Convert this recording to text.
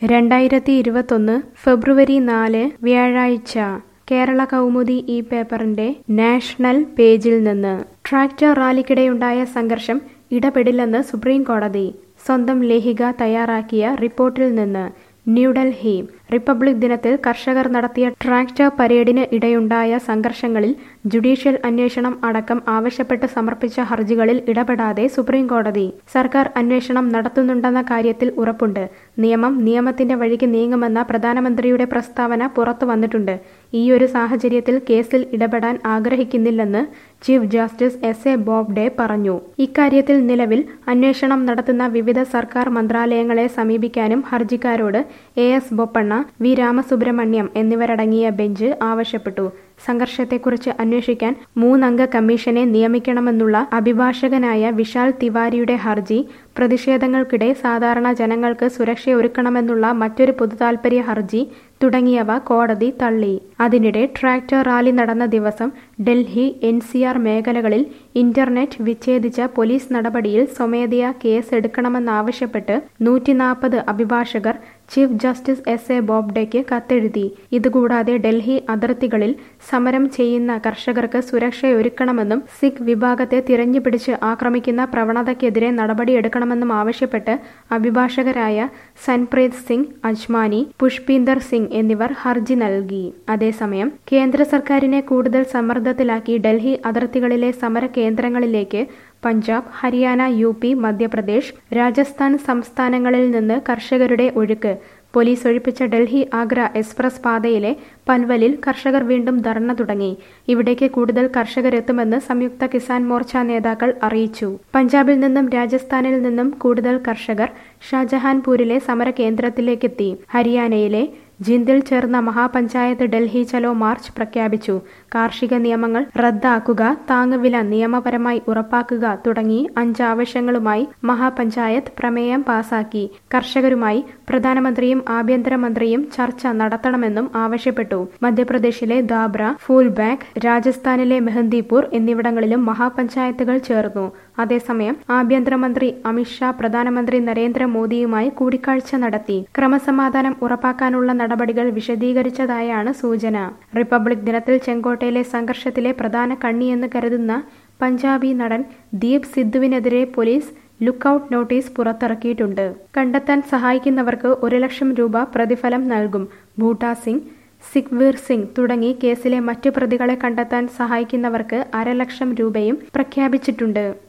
രണ്ടായിരത്തി ഇരുപത്തൊന്ന് ഫെബ്രുവരി നാല് വ്യാഴാഴ്ച കേരള കൗമുദി ഈ പേപ്പറിന്റെ നാഷണൽ പേജിൽ നിന്ന് ട്രാക്ടർ റാലിക്കിടെയുണ്ടായ സംഘർഷം ഇടപെടില്ലെന്ന് സുപ്രീം കോടതി സ്വന്തം ലേഖിക തയ്യാറാക്കിയ റിപ്പോർട്ടിൽ നിന്ന് ന്യൂഡൽഹി റിപ്പബ്ലിക് ദിനത്തിൽ കർഷകർ നടത്തിയ ട്രാക്ടർ പരേഡിന് ഇടയുണ്ടായ സംഘർഷങ്ങളിൽ ജുഡീഷ്യൽ അന്വേഷണം അടക്കം ആവശ്യപ്പെട്ട് സമർപ്പിച്ച ഹർജികളിൽ ഇടപെടാതെ സുപ്രീം കോടതി സർക്കാർ അന്വേഷണം നടത്തുന്നുണ്ടെന്ന കാര്യത്തിൽ ഉറപ്പുണ്ട് നിയമം നിയമത്തിന്റെ വഴിക്ക് നീങ്ങുമെന്ന പ്രധാനമന്ത്രിയുടെ പ്രസ്താവന പുറത്തു വന്നിട്ടുണ്ട് ഈയൊരു സാഹചര്യത്തിൽ കേസിൽ ഇടപെടാൻ ആഗ്രഹിക്കുന്നില്ലെന്ന് chief justice S A Bobde പറഞ്ഞു ഇക്കാര്യത്തിൽ നിലവിൽ അന്വേഷണം നടത്തുന്ന വിവിധ സർക്കാർ മന്ത്രാലയങ്ങളെ സമീപിക്കാനും ഹർജിക്കാരോട് A S Bopanna V Ramasubramanian എന്നിവരടങ്ങിയ ബെഞ്ച് ആവശ്യപ്പെട്ടു സംഘർഷത്തെക്കുറിച്ച് അന്വേഷിക്കാൻ മൂന്നംഗ കമ്മീഷനെ നിയമിക്കണമെന്നുള്ള അഭിഭാഷകനായ വിശാൽ തിവാരിയുടെ ഹർജി പ്രതിഷേധങ്ങൾക്കിടെ സാധാരണ ജനങ്ങൾക്ക് സുരക്ഷയൊരുക്കണമെന്നുള്ള മറ്റൊരു പൊതുതാൽപര്യ ഹർജി തുടങ്ങിയവ കോടതി തള്ളി അതിനിടെ ട്രാക്ടർ റാലി നടന്ന ദിവസം ഡൽഹി എൻ സി ആർ മേഖലകളിൽ ഇന്റർനെറ്റ് വിച്ഛേദിച്ച പോലീസ് നടപടിയിൽ സ്വമേധയാ കേസ് എടുക്കണമെന്നാവശ്യപ്പെട്ട് നൂറ്റിനാൽപ്പത് അഭിഭാഷകർ ചീഫ് ജസ്റ്റിസ് എസ് എ ബോബ്ഡെയ്ക്ക് കത്തെഴുതി ഇതുകൂടാതെ ഡൽഹി അതിർത്തികളിൽ സമരം ചെയ്യുന്ന കർഷകർക്ക് സുരക്ഷയൊരുക്കണമെന്നും സിഖ് വിഭാഗത്തെ തിരഞ്ഞുപിടിച്ച് ആക്രമിക്കുന്ന പ്രവണതയ്ക്കെതിരെ നടപടിയെടുക്കണമെന്നും ആവശ്യപ്പെട്ട് അഭിഭാഷകരായ സൻപ്രീത് സിംഗ് അജ്മാനി പുഷ്പീന്ദർ സിംഗ് എന്നിവർ ഹർജി നൽകി അതേസമയം കേന്ദ്ര സർക്കാരിനെ കൂടുതൽ സമ്മർദ്ദത്തിലാക്കി ഡൽഹി അതിർത്തികളിലെ സമര കേന്ദ്രങ്ങളിലേക്ക് പഞ്ചാബ് ഹരിയാന യു പി മധ്യപ്രദേശ് രാജസ്ഥാൻ സംസ്ഥാനങ്ങളിൽ നിന്ന് കർഷകരുടെ ഒഴുക്ക് പോലീസ് ഒഴിപ്പിച്ച ഡൽഹി ആഗ്ര എക്സ്പ്രസ് പാതയിലെ പൻവലിൽ കർഷകർ വീണ്ടും ധർണ തുടങ്ങി ഇവിടേക്ക് കൂടുതൽ കർഷകരെത്തുമെന്ന് സംയുക്ത കിസാൻ മോർച്ച നേതാക്കൾ അറിയിച്ചു പഞ്ചാബിൽ നിന്നും രാജസ്ഥാനിൽ നിന്നും കൂടുതൽ കർഷകർ ഷാജഹാൻപൂരിലെ സമര കേന്ദ്രത്തിലേക്കെത്തി ഹരിയാനയിലെ ജിന്ദിൽ ചേർന്ന മഹാപഞ്ചായത്ത് ഡൽഹി ചലോ മാർച്ച് പ്രഖ്യാപിച്ചു കാർഷിക നിയമങ്ങൾ റദ്ദാക്കുക താങ്ങുവില നിയമപരമായി ഉറപ്പാക്കുക തുടങ്ങി അഞ്ച് ആവശ്യങ്ങളുമായി മഹാപഞ്ചായത്ത് പ്രമേയം പാസാക്കി കർഷകരുമായി പ്രധാനമന്ത്രിയും ആഭ്യന്തരമന്ത്രിയും ചർച്ച നടത്തണമെന്നും ആവശ്യപ്പെട്ടു മധ്യപ്രദേശിലെ ദാബ്ര ഫൂൽബാഗ് രാജസ്ഥാനിലെ മെഹന്ദിപൂർ എന്നിവിടങ്ങളിലും മഹാപഞ്ചായത്തുകൾ ചേർന്നു അതേസമയം ആഭ്യന്തരമന്ത്രി അമിത്ഷാ പ്രധാനമന്ത്രി നരേന്ദ്രമോദിയുമായി കൂടിക്കാഴ്ച നടത്തി ക്രമസമാധാനം ഉറപ്പാക്കാനുള്ള നടപടികൾ വിശദീകരിച്ചതായാണ് സൂചന റിപ്പബ്ലിക് ദിനത്തിൽ ചെങ്കോട്ടയിലെ സംഘർഷത്തിലെ പ്രധാന കണ്ണിയെന്ന് കരുതുന്ന പഞ്ചാബി നടൻ ദീപ് സിദ്ധുവിനെതിരെ പോലീസ് ലുക്കൌട്ട് നോട്ടീസ് പുറത്തിറക്കിയിട്ടുണ്ട് കണ്ടെത്താൻ സഹായിക്കുന്നവർക്ക് ഒരു ലക്ഷം രൂപ പ്രതിഫലം നൽകും ബൂട്ടാ സിംഗ് സിഖ്വീർ സിംഗ് തുടങ്ങി കേസിലെ മറ്റു പ്രതികളെ കണ്ടെത്താൻ സഹായിക്കുന്നവർക്ക് അരലക്ഷം രൂപയും പ്രഖ്യാപിച്ചിട്ടുണ്ട്